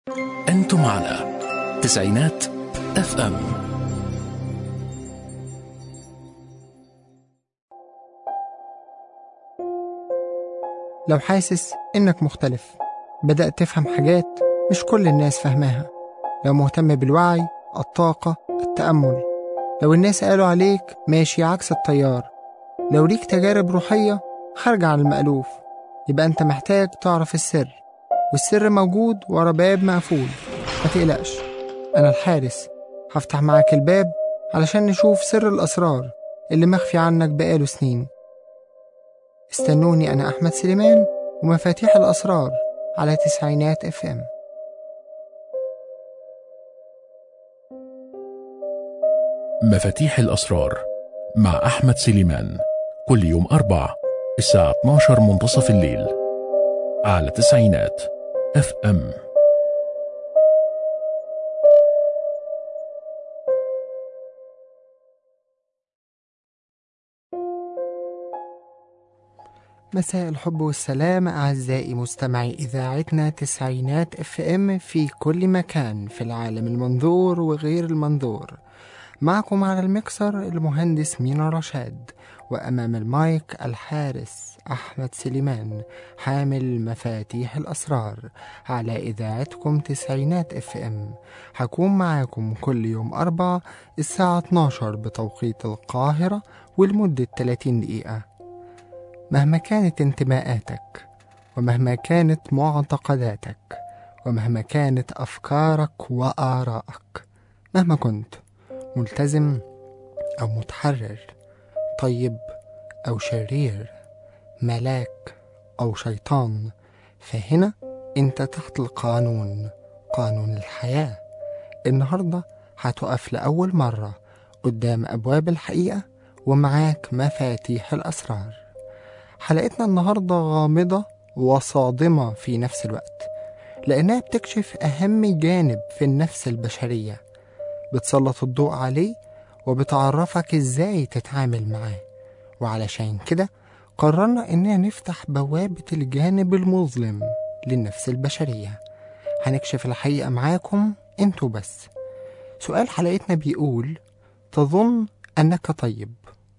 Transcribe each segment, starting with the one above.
أنتم على تسعينات اف ام لو حاسس إنك مختلف بدأت تفهم حاجات مش كل الناس فاهماها لو مهتم بالوعي الطاقة التأمل لو الناس قالوا عليك ماشي عكس التيار لو ليك تجارب روحية خارجة عن المألوف يبقى أنت محتاج تعرف السر والسر موجود ورا باب مقفول ما تقلقش أنا الحارس هفتح معاك الباب علشان نشوف سر الأسرار اللي مخفي عنك بقاله سنين استنوني أنا أحمد سليمان ومفاتيح الأسرار على تسعينات اف ام مفاتيح الأسرار مع أحمد سليمان كل يوم أربع الساعة 12 منتصف الليل على تسعينات اف ام مساء الحب والسلام أعزائي مستمعي إذاعتنا تسعينات اف ام في كل مكان في العالم المنظور وغير المنظور معكم على المكسر المهندس مينا رشاد وأمام المايك الحارس أحمد سليمان حامل مفاتيح الأسرار على إذاعتكم تسعينات اف ام هكون معاكم كل يوم أربع الساعة 12 بتوقيت القاهرة ولمدة 30 دقيقة مهما كانت انتماءاتك ومهما كانت معتقداتك ومهما كانت أفكارك وآرائك مهما كنت ملتزم أو متحرر طيب أو شرير ملاك أو شيطان فهنا أنت تحت القانون قانون الحياة النهاردة هتقف لأول مرة قدام أبواب الحقيقة ومعاك مفاتيح الأسرار حلقتنا النهاردة غامضة وصادمة في نفس الوقت لأنها بتكشف أهم جانب في النفس البشرية بتسلط الضوء عليه وبتعرفك ازاي تتعامل معاه وعلشان كده قررنا اننا نفتح بوابة الجانب المظلم للنفس البشرية هنكشف الحقيقة معاكم انتوا بس سؤال حلقتنا بيقول تظن انك طيب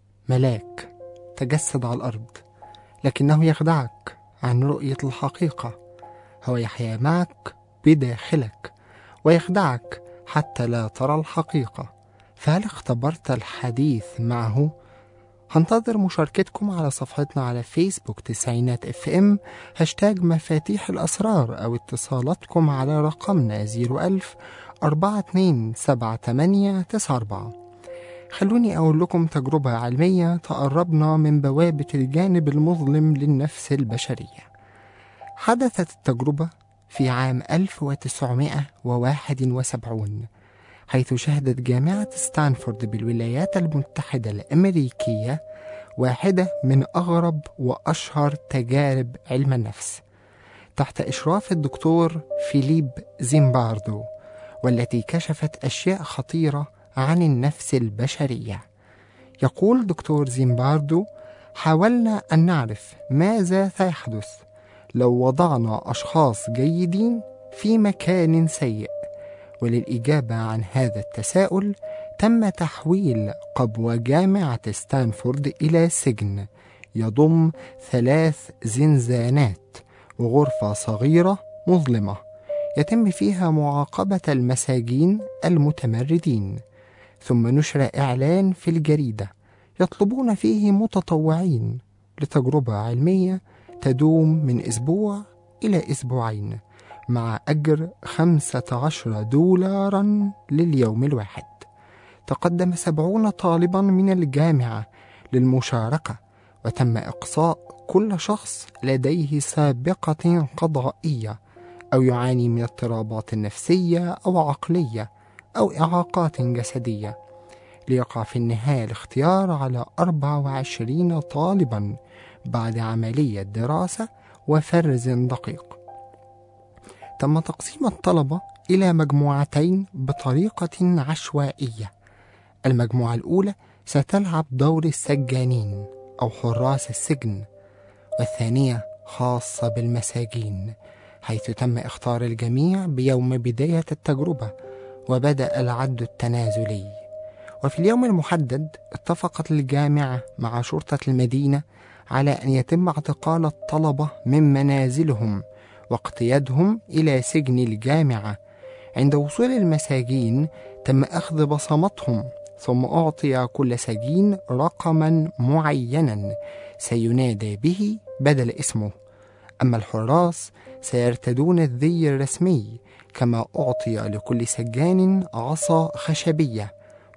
ملاك تجسد على الارض لكنه يخدعك عن رؤية الحقيقة هو يحيا معك بداخلك ويخدعك حتى لا ترى الحقيقة فهل اختبرت الحديث معه؟ هنتظر مشاركتكم على صفحتنا على فيسبوك تسعينات اف ام هاشتاج مفاتيح الأسرار أو اتصالاتكم على رقمنا 01000 427894 خلوني أقول لكم تجربة علمية تقربنا من بوابة الجانب المظلم للنفس البشرية حدثت التجربة في عام 1971 حيث شهدت جامعة ستانفورد بالولايات المتحدة الأمريكية واحدة من أغرب وأشهر تجارب علم النفس تحت إشراف الدكتور فيليب زيمباردو والتي كشفت أشياء خطيرة عن النفس البشرية يقول دكتور زيمباردو حاولنا أن نعرف ماذا سيحدث لو وضعنا أشخاص جيدين في مكان سيء وللإجابة عن هذا التساؤل تم تحويل قبو جامعة ستانفورد إلى سجن يضم ثلاث زنزانات وغرفة صغيرة مظلمة يتم فيها معاقبة المساجين المتمردين ثم نشر إعلان في الجريدة يطلبون فيه متطوعين لتجربة علمية تدوم من أسبوع إلى أسبوعين مع أجر خمسة عشر دولارا لليوم الواحد تقدم سبعون طالبا من الجامعة للمشاركة وتم إقصاء كل شخص لديه سابقة قضائية أو يعاني من اضطرابات نفسية أو عقلية أو إعاقات جسدية ليقع في النهاية الاختيار على 24 طالبا بعد عملية دراسة وفرز دقيق تم تقسيم الطلبة إلى مجموعتين بطريقة عشوائية المجموعة الأولى ستلعب دور السجانين أو حراس السجن والثانية خاصة بالمساجين حيث تم اختار الجميع بيوم بداية التجربة وبدأ العد التنازلي وفي اليوم المحدد اتفقت الجامعة مع شرطة المدينة على أن يتم اعتقال الطلبة من منازلهم واقتيادهم إلى سجن الجامعة عند وصول المساجين تم أخذ بصمتهم ثم أعطي كل سجين رقما معينا سينادى به بدل اسمه أما الحراس سيرتدون الذي الرسمي كما أعطي لكل سجان عصا خشبية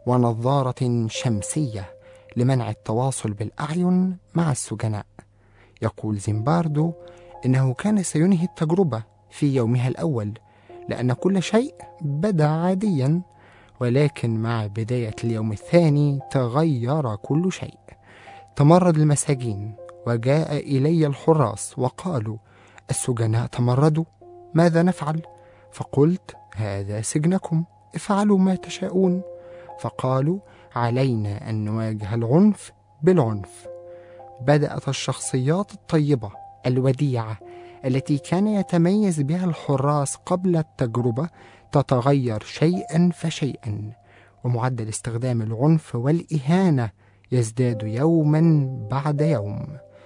ونظارة شمسية لمنع التواصل بالأعين مع السجناء يقول زيمباردو إنه كان سينهي التجربة في يومها الأول لأن كل شيء بدا عاديا ولكن مع بداية اليوم الثاني تغير كل شيء تمرد المساجين وجاء إلي الحراس وقالوا السجناء تمردوا ماذا نفعل؟ فقلت هذا سجنكم افعلوا ما تشاءون فقالوا علينا أن نواجه العنف بالعنف بدأت الشخصيات الطيبة الوديعة التي كان يتميز بها الحراس قبل التجربة تتغير شيئا فشيئا ومعدل استخدام العنف والإهانة يزداد يوما بعد يوم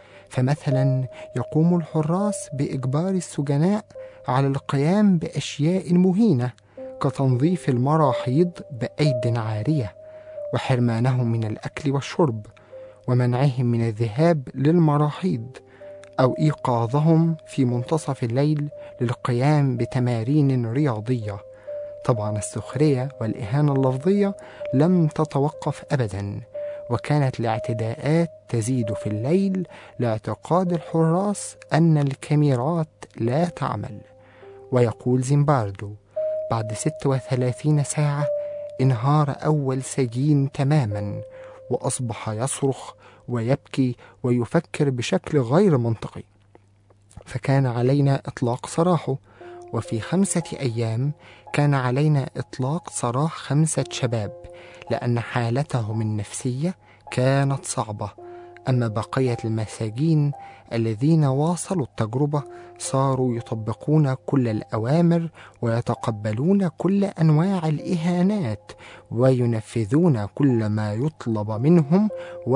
فمثلا يقوم الحراس بإجبار السجناء على القيام بأشياء مهينة كتنظيف المراحيض بأيد عارية وحرمانهم من الأكل والشرب ومنعهم من الذهاب للمراحيض أو إيقاظهم في منتصف الليل للقيام بتمارين رياضية طبعا السخرية والإهانة اللفظية لم تتوقف أبدا وكانت الاعتداءات تزيد في الليل لاعتقاد الحراس أن الكاميرات لا تعمل ويقول زيمباردو بعد 36 ساعة انهار أول سجين تماما وأصبح يصرخ ويبكي ويفكر بشكل غير منطقي فكان علينا إطلاق سراحه وفي خمسة أيام كان علينا إطلاق سراح خمسة شباب لأن حالتهم النفسية كانت صعبة أما بقية المساجين الذين واصلوا التجربة صاروا يطبقون كل الأوامر ويتقبلون كل أنواع الإهانات وينفذون كل ما يطلب منهم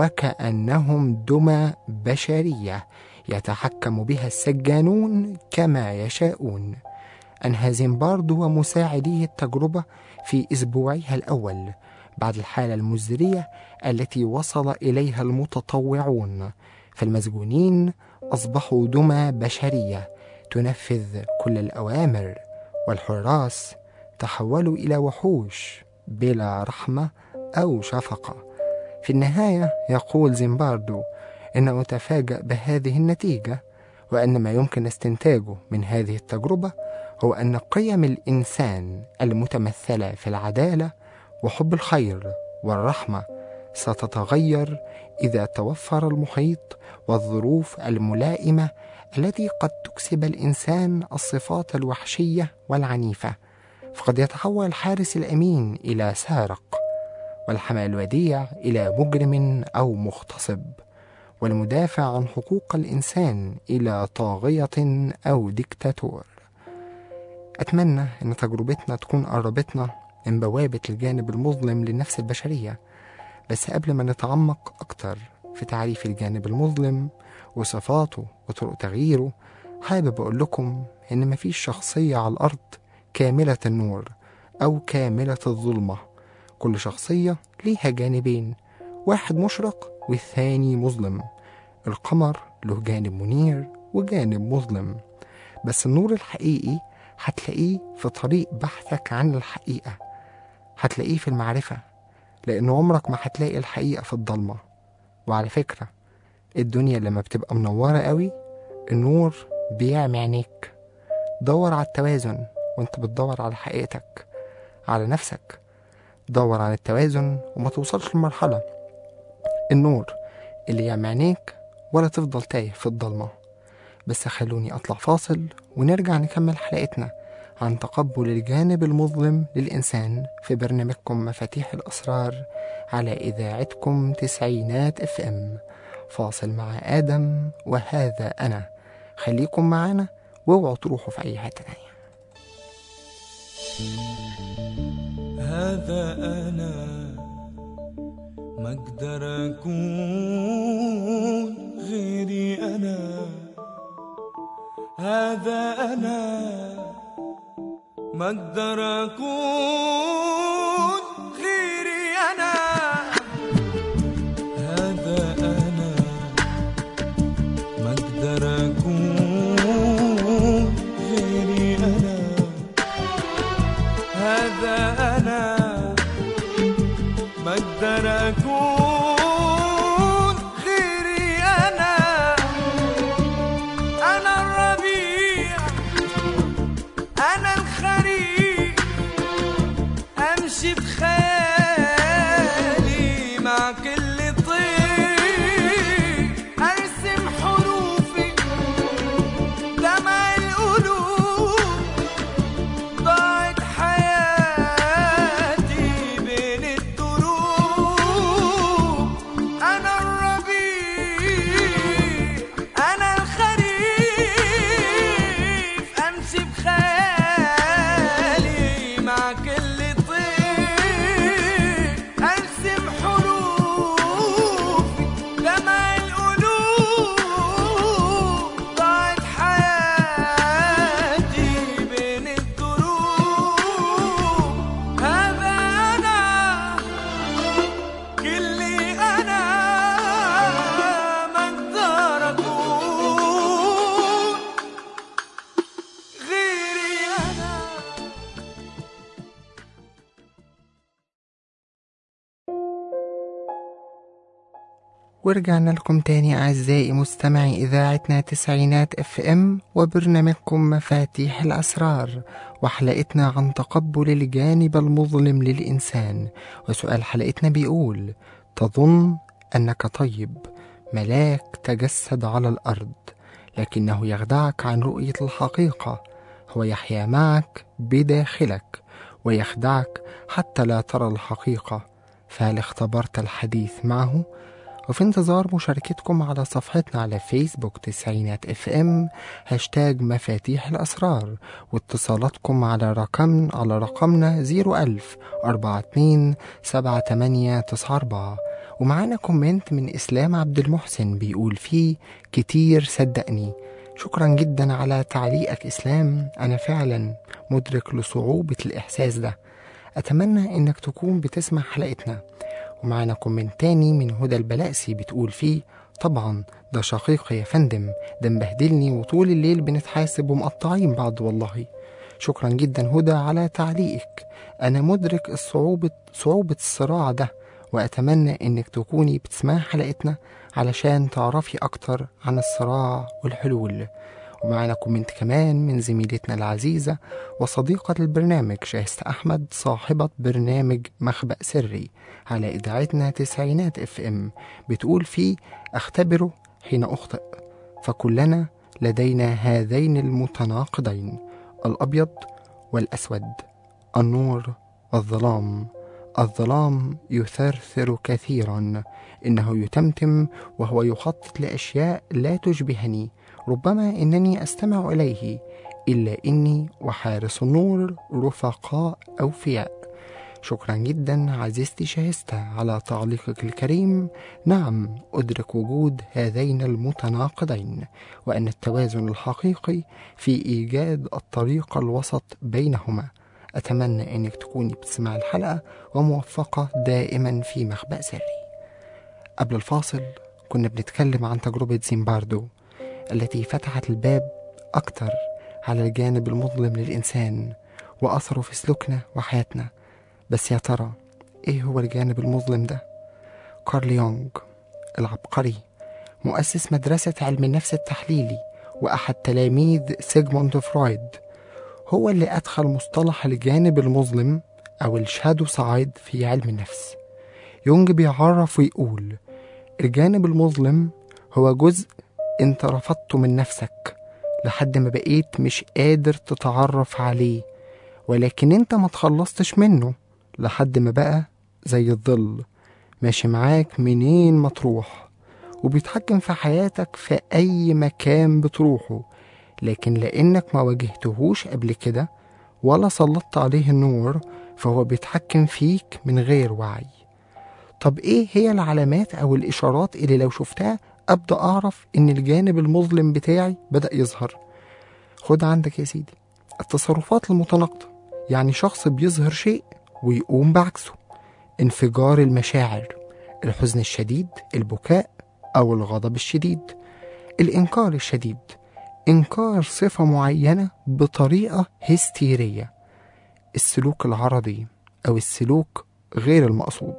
وكأنهم دمى بشرية يتحكم بها السجانون كما يشاءون أنهى زيمباردو ومساعديه التجربة في أسبوعها الأول بعد الحالة المزرية التي وصل إليها المتطوعون فالمسجونين أصبحوا دمى بشرية تنفذ كل الأوامر والحراس تحولوا إلى وحوش بلا رحمة أو شفقة في النهاية يقول زيمباردو إنه تفاجأ بهذه النتيجة وأن ما يمكن استنتاجه من هذه التجربة هو أن قيم الإنسان المتمثلة في العدالة وحب الخير والرحمة ستتغير إذا توفر المحيط والظروف الملائمة التي قد تكسب الإنسان الصفات الوحشية والعنيفة فقد يتحول الحارس الأمين إلى سارق والحمى الوديع إلى مجرم أو مغتصب والمدافع عن حقوق الإنسان إلى طاغية أو ديكتاتور أتمنى أن تجربتنا تكون قربتنا من بوابة الجانب المظلم للنفس البشرية بس قبل ما نتعمق أكتر في تعريف الجانب المظلم وصفاته وطرق تغييره حابب أقول لكم إن مفيش شخصية على الأرض كاملة النور أو كاملة الظلمة كل شخصية ليها جانبين واحد مشرق والثاني مظلم القمر له جانب منير وجانب مظلم بس النور الحقيقي هتلاقيه في طريق بحثك عن الحقيقة هتلاقيه في المعرفة لأن عمرك ما هتلاقي الحقيقة في الضلمة وعلى فكرة الدنيا لما بتبقى منورة قوي النور بيعمي عينيك دور على التوازن وانت بتدور على حقيقتك على نفسك دور على التوازن وما توصلش لمرحلة النور اللي يعمي عينيك ولا تفضل تايه في الضلمة بس خلوني أطلع فاصل ونرجع نكمل حلقتنا عن تقبل الجانب المظلم للإنسان في برنامجكم مفاتيح الأسرار على إذاعتكم تسعينات اف ام فاصل مع آدم وهذا أنا خليكم معانا واوعوا تروحوا في أي حتة تانية هذا أنا ما أقدر أكون غيري أنا هذا أنا ما أقدر أكون غيري أنا هذا أنا ما أقدر أكون غيري أنا هذا أنا ما أقدر أكون غيري أنا أنا الربيع أنا الخريف أمشي بخيالي مع كل طير أرسم حروفي دمع القلوب ضاعت حياتي بين الدروب أنا الربيع أنا الخريف أمشي بخيالي مع كل طير أرسم حروفي دمع القلوب ضاعت حياتي بين الدروب هذا أنا كلي أنا ما أقدر أكون غيري أنا ورجعنا لكم تاني أعزائي مستمعي إذاعتنا تسعينات اف ام وبرنامجكم مفاتيح الأسرار وحلقتنا عن تقبل الجانب المظلم للإنسان وسؤال حلقتنا بيقول تظن أنك طيب ملاك تجسد على الأرض لكنه يخدعك عن رؤية الحقيقة هو يحيا معك بداخلك ويخدعك حتى لا ترى الحقيقة فهل اختبرت الحديث معه؟ وفي انتظار مشاركتكم على صفحتنا على فيسبوك تسعينات اف ام هاشتاج مفاتيح الأسرار واتصالاتكم على رقم على رقمنا 01000 42 7894 ومعانا كومنت من إسلام عبد المحسن بيقول فيه كتير صدقني شكرا جدا على تعليقك إسلام أنا فعلا مدرك لصعوبة الإحساس ده أتمنى إنك تكون بتسمع حلقتنا ومعانا كومنت تاني من هدى البلاسي بتقول فيه طبعا ده شقيقي يا فندم ده مبهدلني وطول الليل بنتحاسب ومقطعين بعض والله شكرا جدا هدى على تعليقك أنا مدرك الصعوبة صعوبة الصراع ده وأتمنى إنك تكوني بتسمعي حلقتنا علشان تعرفي أكتر عن الصراع والحلول ومعانا كومنت كمان من زميلتنا العزيزة وصديقة البرنامج شاهستة أحمد صاحبة برنامج مخبأ سري على إذاعتنا تسعينات اف ام بتقول فيه أختبره حين أخطئ فكلنا لدينا هذين المتناقضين الأبيض والأسود النور والظلام الظلام يثرثر كثيرا إنه يتمتم وهو يخطط لأشياء لا تشبهني ربما إنني أستمع إليه إلا إني وحارس النور رفقاء أوفياء شكرا جدا عزيزتي شاهستة على تعليقك الكريم نعم أدرك وجود هذين المتناقضين وأن التوازن الحقيقي في إيجاد الطريق الوسط بينهما أتمنى أنك تكوني بتسمع الحلقة وموفقة دائما في مخبأ سري قبل الفاصل كنا بنتكلم عن تجربة زيمباردو التي فتحت الباب أكتر على الجانب المظلم للإنسان وأثره في سلوكنا وحياتنا بس يا ترى إيه هو الجانب المظلم ده؟ كارل يونغ العبقري مؤسس مدرسة علم النفس التحليلي وأحد تلاميذ سيغموند فرويد هو اللي أدخل مصطلح الجانب المظلم أو الشادو سايد في علم النفس يونج بيعرف ويقول الجانب المظلم هو جزء انت رفضته من نفسك لحد ما بقيت مش قادر تتعرف عليه ولكن انت ما تخلصتش منه لحد ما بقى زي الظل ماشي معاك منين ما تروح وبيتحكم في حياتك في أي مكان بتروحه لكن لأنك ما واجهتهوش قبل كده ولا سلطت عليه النور فهو بيتحكم فيك من غير وعي طب ايه هي العلامات او الاشارات اللي لو شفتها ابدا اعرف ان الجانب المظلم بتاعي بدا يظهر خد عندك يا سيدي التصرفات المتناقضه يعني شخص بيظهر شيء ويقوم بعكسه انفجار المشاعر الحزن الشديد البكاء او الغضب الشديد الانكار الشديد انكار صفه معينه بطريقه هستيريه السلوك العرضي او السلوك غير المقصود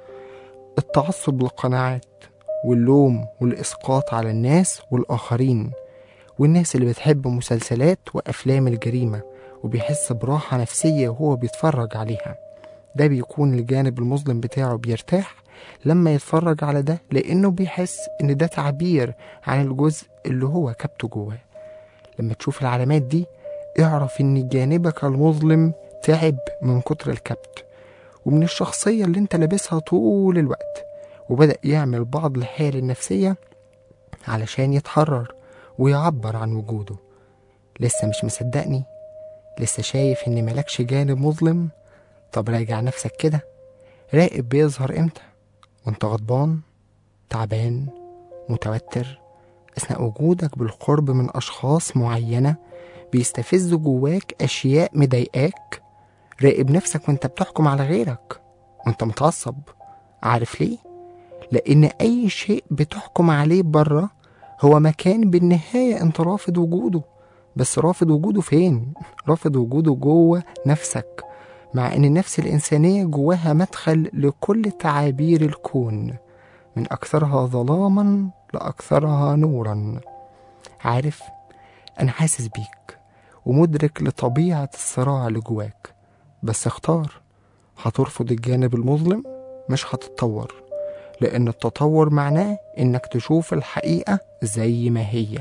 التعصب للقناعات واللوم والإسقاط على الناس والآخرين والناس اللي بتحب مسلسلات وأفلام الجريمة وبيحس براحة نفسية وهو بيتفرج عليها ده بيكون الجانب المظلم بتاعه بيرتاح لما يتفرج على ده لأنه بيحس إن ده تعبير عن الجزء اللي هو كبته جواه لما تشوف العلامات دي اعرف إن جانبك المظلم تعب من كتر الكبت ومن الشخصية اللي انت لابسها طول الوقت وبدأ يعمل بعض الحيل النفسية علشان يتحرر ويعبر عن وجوده لسه مش مصدقني لسه شايف ان ملكش جانب مظلم طب راجع نفسك كده راقب بيظهر امتى وانت غضبان تعبان متوتر اثناء وجودك بالقرب من اشخاص معينه بيستفزوا جواك اشياء مضايقاك راقب نفسك وانت بتحكم على غيرك وانت متعصب عارف ليه لان اي شيء بتحكم عليه بره هو مكان بالنهايه انت رافض وجوده بس رافض وجوده فين رافض وجوده جوه نفسك مع ان النفس الانسانيه جواها مدخل لكل تعابير الكون من اكثرها ظلاما لاكثرها نورا عارف انا حاسس بيك ومدرك لطبيعه الصراع اللي جواك بس اختار هترفض الجانب المظلم مش هتتطور لأن التطور معناه إنك تشوف الحقيقة زي ما هي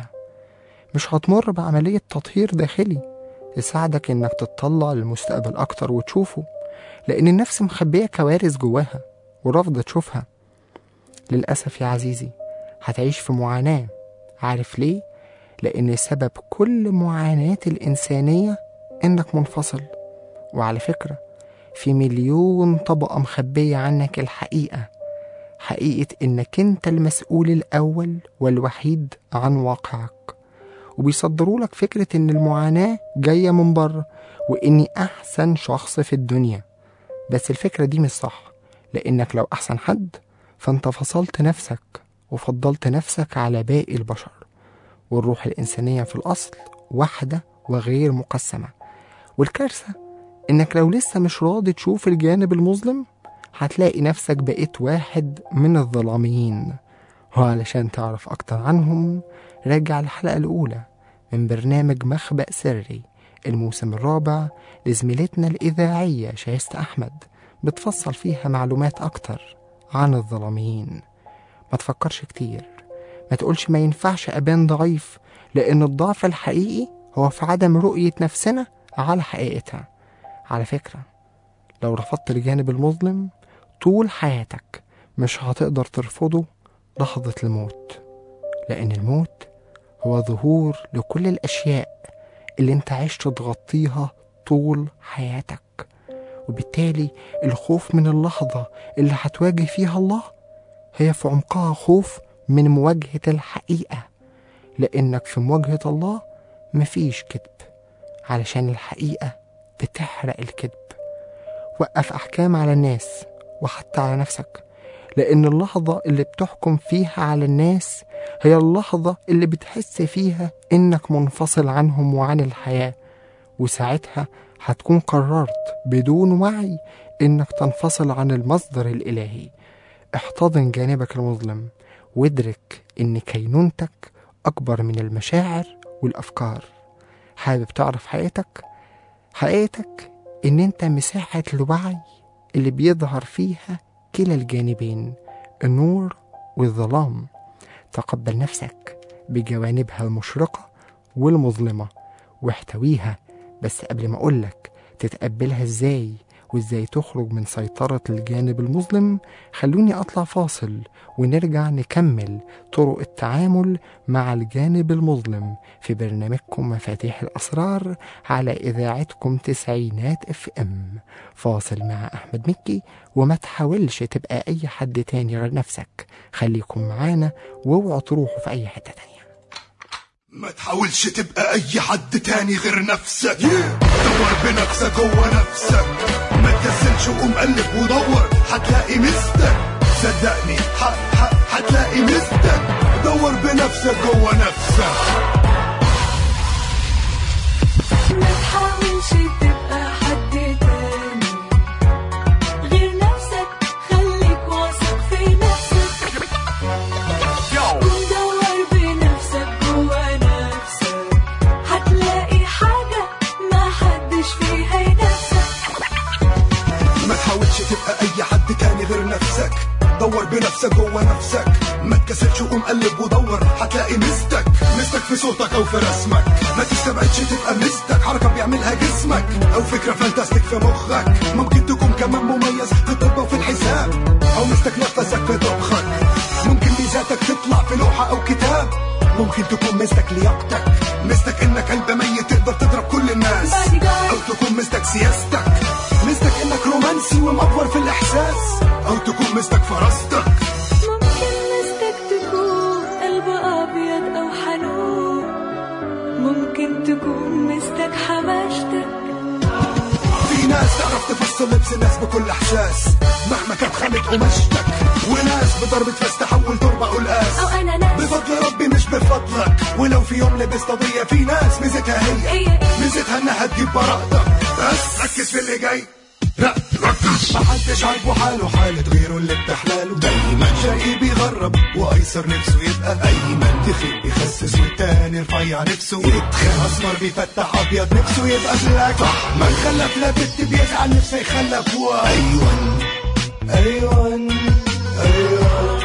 مش هتمر بعملية تطهير داخلي تساعدك إنك تطلع للمستقبل أكتر وتشوفه لأن النفس مخبية كوارث جواها ورافضة تشوفها للأسف يا عزيزي هتعيش في معاناة عارف ليه؟ لأن سبب كل معاناة الإنسانية إنك منفصل وعلى فكرة في مليون طبقة مخبية عنك الحقيقة حقيقة إنك أنت المسؤول الأول والوحيد عن واقعك وبيصدروا لك فكرة إن المعاناة جاية من بره وإني أحسن شخص في الدنيا بس الفكرة دي مش صح لأنك لو أحسن حد فأنت فصلت نفسك وفضلت نفسك على باقي البشر والروح الإنسانية في الأصل واحدة وغير مقسمة والكارثة إنك لو لسه مش راضي تشوف الجانب المظلم هتلاقي نفسك بقيت واحد من الظلاميين وعلشان تعرف أكتر عنهم راجع الحلقة الأولى من برنامج مخبأ سري الموسم الرابع لزميلتنا الإذاعية شايست أحمد بتفصل فيها معلومات أكتر عن الظلاميين ما تفكرش كتير ما تقولش ما ينفعش أبان ضعيف لأن الضعف الحقيقي هو في عدم رؤية نفسنا على حقيقتها على فكرة لو رفضت الجانب المظلم طول حياتك مش هتقدر ترفضه لحظة الموت لأن الموت هو ظهور لكل الأشياء اللي انت عشت تغطيها طول حياتك وبالتالي الخوف من اللحظة اللي هتواجه فيها الله هي في عمقها خوف من مواجهة الحقيقة لأنك في مواجهة الله مفيش كذب علشان الحقيقة بتحرق الكذب وقف أحكام على الناس وحتى على نفسك لأن اللحظة اللي بتحكم فيها على الناس هي اللحظة اللي بتحس فيها إنك منفصل عنهم وعن الحياة وساعتها هتكون قررت بدون وعي إنك تنفصل عن المصدر الإلهي احتضن جانبك المظلم وادرك إن كينونتك أكبر من المشاعر والأفكار حابب تعرف حقيقتك؟ حقيقتك إن أنت مساحة الوعي اللي بيظهر فيها كلا الجانبين النور والظلام تقبل نفسك بجوانبها المشرقة والمظلمة واحتويها بس قبل ما أقولك تتقبلها إزاي وإزاي تخرج من سيطرة الجانب المظلم خلوني أطلع فاصل ونرجع نكمل طرق التعامل مع الجانب المظلم في برنامجكم مفاتيح الأسرار على إذاعتكم تسعينات اف ام فاصل مع أحمد مكي وما تحاولش تبقى أي حد تاني غير نفسك خليكم معانا واوعوا تروحوا في أي حتة تانية ما تحاولش تبقى اي حد تاني غير نفسك دور بنفسك جوه نفسك ما تكسلش وقوم قلب ودور هتلاقي مستك صدقني ح- ح- هتلاقي مستك دور بنفسك جوه نفسك ما تحاولش تبقى حد تاني غير نفسك خليك واثق في نفسك ودور بنفسك جوا نفسك هتلاقي حاجة ما حدش فيها ينافسك ما تحاولش تبقى اي حد تاني غير نفسك دور بنفسك جوه نفسك ما تكسلش وقوم قلب ودور هتلاقي مستك مستك في صوتك او في رسمك ما تستبعدش تبقى مستك حركه بيعملها جسمك او فكره فانتاستيك في مخك ممكن تكون كمان مميز في الطب وفي الحساب او مستك نفسك في طبخك ممكن ميزاتك تطلع في لوحه او كتاب ممكن تكون مستك لياقتك مستك انك قلب ميت تقدر تضرب كل الناس او تكون مستك سياستك مستك انك رومانسي ومأفور في الاحساس او تكون مستك فراستك ممكن مستك تكون قلب أبيض أو حنون ممكن تكون مستك حماشتك في ناس تعرف تفصل لبس الناس بكل احساس مهما كانت خامة قماشتك وناس بضربة فاس تحول تربة قلقاس أو أنا ناس بفضل ربي مش بفضلك ولو في يوم لبست قضية في ناس ميزتها هي هي ميزتها انها تجيب براءتك بس ركز في اللي جاي لا ركز محدش عاجبه حاله حالة غيره اللي بتحلاله دايما شقي بيغرب وايسر نفسه يبقى ايمن تخيل بيخسس والتاني رفيع نفسه يتخن اسمر بيفتح ابيض نفسه يبقى بلاك ما خلف لا بنت بيزعل نفسه يخلف وايوان ايوان ايوان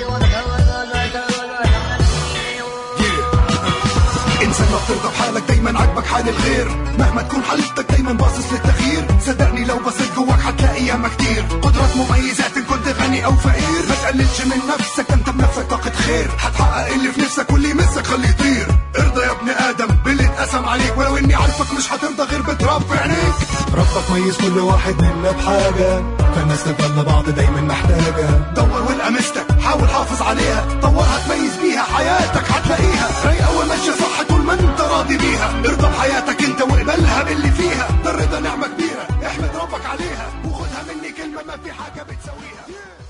انسان ما بترضى بحالك دايما عاجبك حال الغير مهما تكون حالتك دايما باصص للتغيير صدقني لو بصيت جواك هتلاقي ياما كتير قدرات مميزات ان كنت غني او فقير ما تقللش من نفسك ده انت بنفسك طاقة خير هتحقق اللي في نفسك واللي يمسك خليه يطير ارضى يا ابن ادم باللي اتقسم عليك ولو اني عارفك مش هترضى غير بتراب في عينيك ربك ميز كل واحد منا بحاجة فالناس تفضل بعض دايما محتاجة دور والقى مستك حاول حافظ عليها طورها تميز بيها حياتك هتلاقيها رايقة وماشية صح طول ما انت راضي بيها ارضى بحياتك انت واقبلها باللي فيها ده الرضا نعمة كبيرة احمد ربك عليها وخدها مني كلمة ما في حاجة بتسويها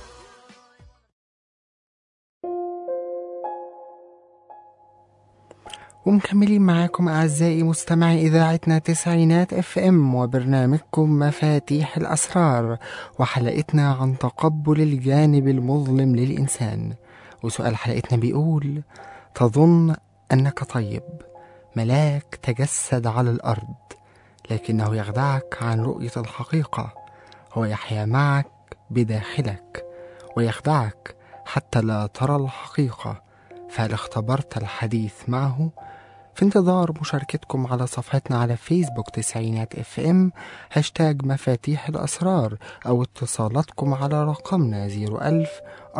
ومكملين معاكم أعزائي مستمعي إذاعتنا تسعينات اف ام وبرنامجكم مفاتيح الأسرار وحلقتنا عن تقبل الجانب المظلم للإنسان وسؤال حلقتنا بيقول تظن أنك طيب ملاك تجسد على الأرض لكنه يخدعك عن رؤية الحقيقة هو يحيا معك بداخلك ويخدعك حتى لا ترى الحقيقة فهل اختبرت الحديث معه؟ في انتظار مشاركتكم على صفحتنا على فيسبوك تسعينات اف ام هاشتاج مفاتيح الأسرار أو اتصالاتكم على رقمنا 01000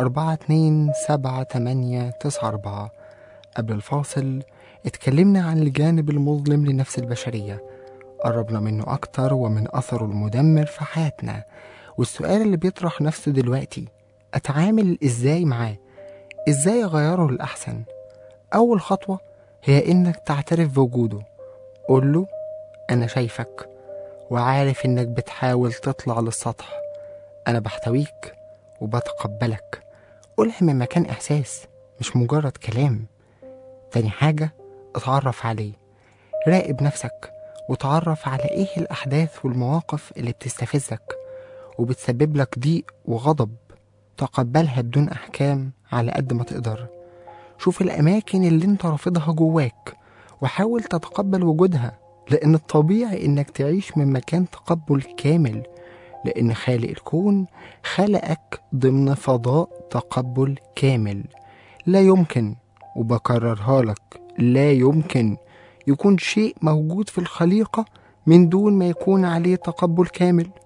427 قبل الفاصل اتكلمنا عن الجانب المظلم لنفس البشرية قربنا منه أكتر ومن أثره المدمر في حياتنا والسؤال اللي بيطرح نفسه دلوقتي أتعامل إزاي معاه إزاي أغيره للأحسن أول خطوة هي إنك تعترف بوجوده قول له أنا شايفك وعارف إنك بتحاول تطلع للسطح أنا بحتويك وبتقبلك قولها من مكان إحساس مش مجرد كلام تاني حاجة اتعرف عليه راقب نفسك وتعرف على ايه الأحداث والمواقف اللي بتستفزك وبتسبب لك ضيق وغضب تقبلها بدون أحكام على قد ما تقدر شوف الأماكن اللي انت رافضها جواك وحاول تتقبل وجودها لأن الطبيعي إنك تعيش من مكان تقبل كامل لأن خالق الكون خلقك ضمن فضاء تقبل كامل لا يمكن وبكررها لك لا يمكن يكون شيء موجود في الخليقة من دون ما يكون عليه تقبل كامل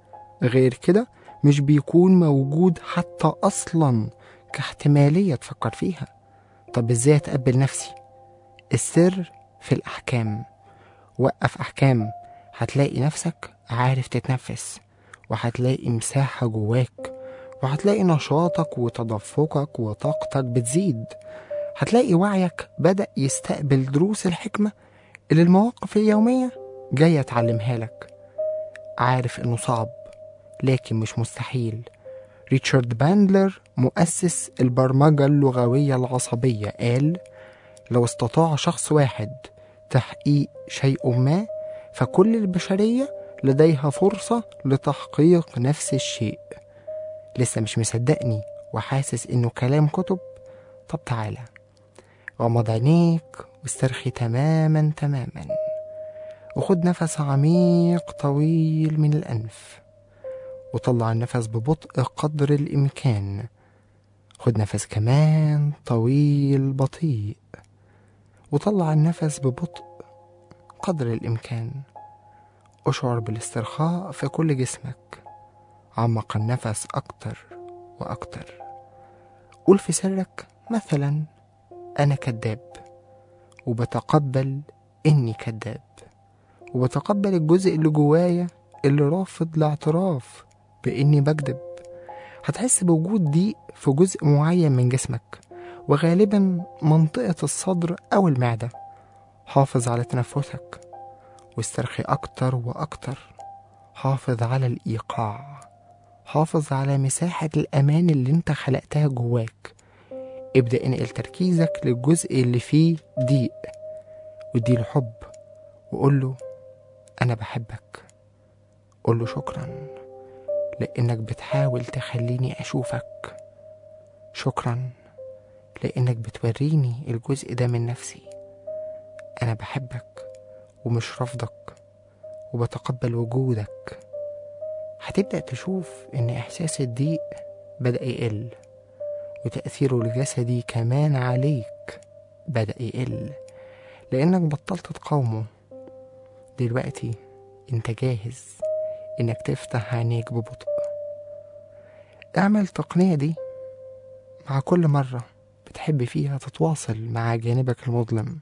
غير كده مش بيكون موجود حتى أصلا كاحتمالية تفكر فيها طب ازاي اتقبل نفسي السر في الأحكام وقف أحكام هتلاقي نفسك عارف تتنفس وهتلاقي مساحة جواك وهتلاقي نشاطك وتدفقك وطاقتك بتزيد هتلاقي وعيك بدأ يستقبل دروس الحكمة اللي المواقف اليومية جاية تعلمها لك عارف إنه صعب لكن مش مستحيل ريتشارد باندلر مؤسس البرمجة اللغوية العصبية قال لو استطاع شخص واحد تحقيق شيء ما فكل البشرية لديها فرصة لتحقيق نفس الشيء لسه مش مصدقني وحاسس إنه كلام كتب طب تعالى غمض عينيك واسترخي تماما تماما وخد نفس عميق طويل من الأنف وطلع النفس ببطء قدر الإمكان خد نفس كمان طويل بطيء وطلع النفس ببطء قدر الإمكان أشعر بالاسترخاء في كل جسمك عمق النفس أكتر وأكتر قول في سرك مثلا أنا كذاب وبتقبل إني كذاب وبتقبل الجزء اللي جوايا اللي رافض الاعتراف بإني بكذب هتحس بوجود ضيق في جزء معين من جسمك وغالبا منطقة الصدر أو المعدة حافظ على تنفسك واسترخي أكتر وأكتر حافظ على الإيقاع حافظ على مساحة الأمان اللي انت خلقتها جواك ابدأ انقل تركيزك للجزء اللي فيه ضيق واديله حب وقول له أنا بحبك قول له شكرا لأنك بتحاول تخليني أشوفك شكرا لأنك بتوريني الجزء ده من نفسي أنا بحبك ومش رافضك وبتقبل وجودك هتبدأ تشوف إن إحساس الضيق بدأ يقل وتأثيره الجسدي كمان عليك بدأ يقل لأنك بطلت تقاومه دلوقتي انت جاهز انك تفتح عينيك ببطء اعمل التقنية دي مع كل مرة بتحب فيها تتواصل مع جانبك المظلم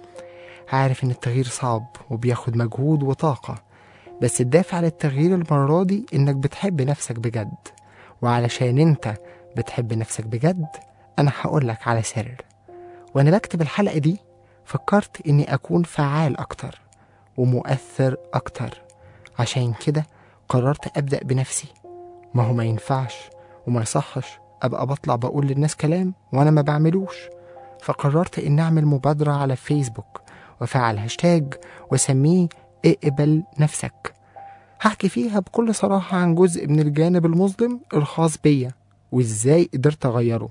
عارف ان التغيير صعب وبياخد مجهود وطاقة بس الدافع للتغيير المرة دي انك بتحب نفسك بجد وعلشان انت بتحب نفسك بجد انا هقولك على سر وانا بكتب الحلقة دي فكرت اني اكون فعال اكتر ومؤثر اكتر عشان كده قررت ابدأ بنفسي ما هو ما ينفعش وما يصحش ابقى بطلع بقول للناس كلام وانا ما بعملوش فقررت ان اعمل مبادرة على فيسبوك وافعل هاشتاج واسميه اقبل نفسك هحكي فيها بكل صراحة عن جزء من الجانب المظلم الخاص بيا وازاي قدرت اغيره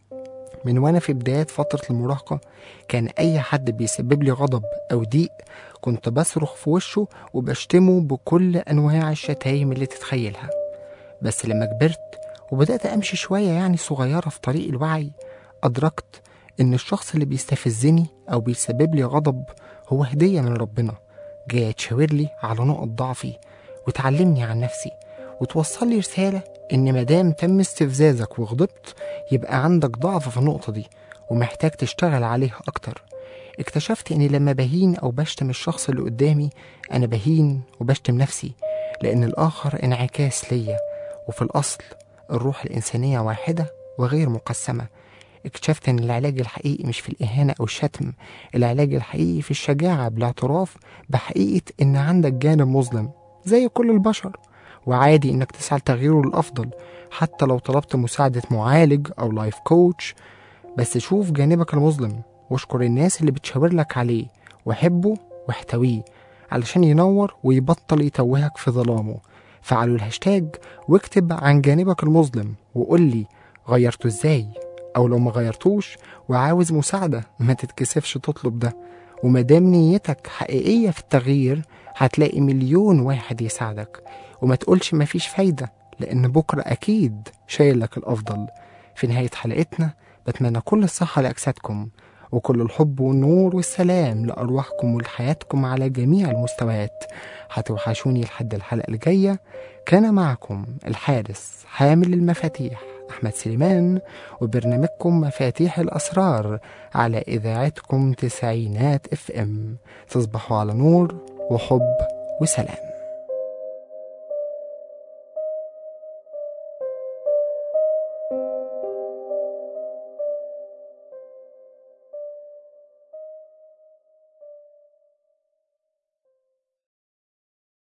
من وانا في بدايات فترة المراهقة كان اي حد بيسبب لي غضب او ضيق كنت بصرخ في وشه وبشتمه بكل انواع الشتايم اللي تتخيلها بس لما كبرت وبدأت امشي شوية يعني صغيرة في طريق الوعي ادركت ان الشخص اللي بيستفزني او بيسبب لي غضب هو هدية من ربنا جاية تشاور لي على نقط ضعفي وتعلمني عن نفسي وتوصل لي رسالة إن مادام تم استفزازك وغضبت يبقى عندك ضعف في النقطة دي ومحتاج تشتغل عليها أكتر اكتشفت إني لما بهين أو بشتم الشخص اللي قدامي أنا بهين وبشتم نفسي لأن الآخر انعكاس ليا وفي الأصل الروح الإنسانية واحدة وغير مقسمة اكتشفت ان العلاج الحقيقي مش في الاهانه او الشتم العلاج الحقيقي في الشجاعه بالاعتراف بحقيقه ان عندك جانب مظلم زي كل البشر وعادي انك تسعى لتغييره للافضل حتى لو طلبت مساعده معالج او لايف كوتش بس شوف جانبك المظلم واشكر الناس اللي بتشاور لك عليه وحبه واحتويه علشان ينور ويبطل يتوهك في ظلامه فعلوا الهاشتاج واكتب عن جانبك المظلم وقول لي غيرته ازاي او لو ما غيرتوش وعاوز مساعده ما تتكسفش تطلب ده ومادام نيتك حقيقيه في التغيير هتلاقي مليون واحد يساعدك وما تقولش مفيش فايده لان بكره اكيد شايل لك الافضل في نهايه حلقتنا بتمنى كل الصحه لاجسادكم وكل الحب والنور والسلام لأرواحكم ولحياتكم على جميع المستويات هتوحشوني لحد الحلقة الجاية كان معكم الحارس حامل المفاتيح أحمد سليمان وبرنامجكم مفاتيح الأسرار على إذاعتكم تسعينات اف ام تصبحوا على نور وحب وسلام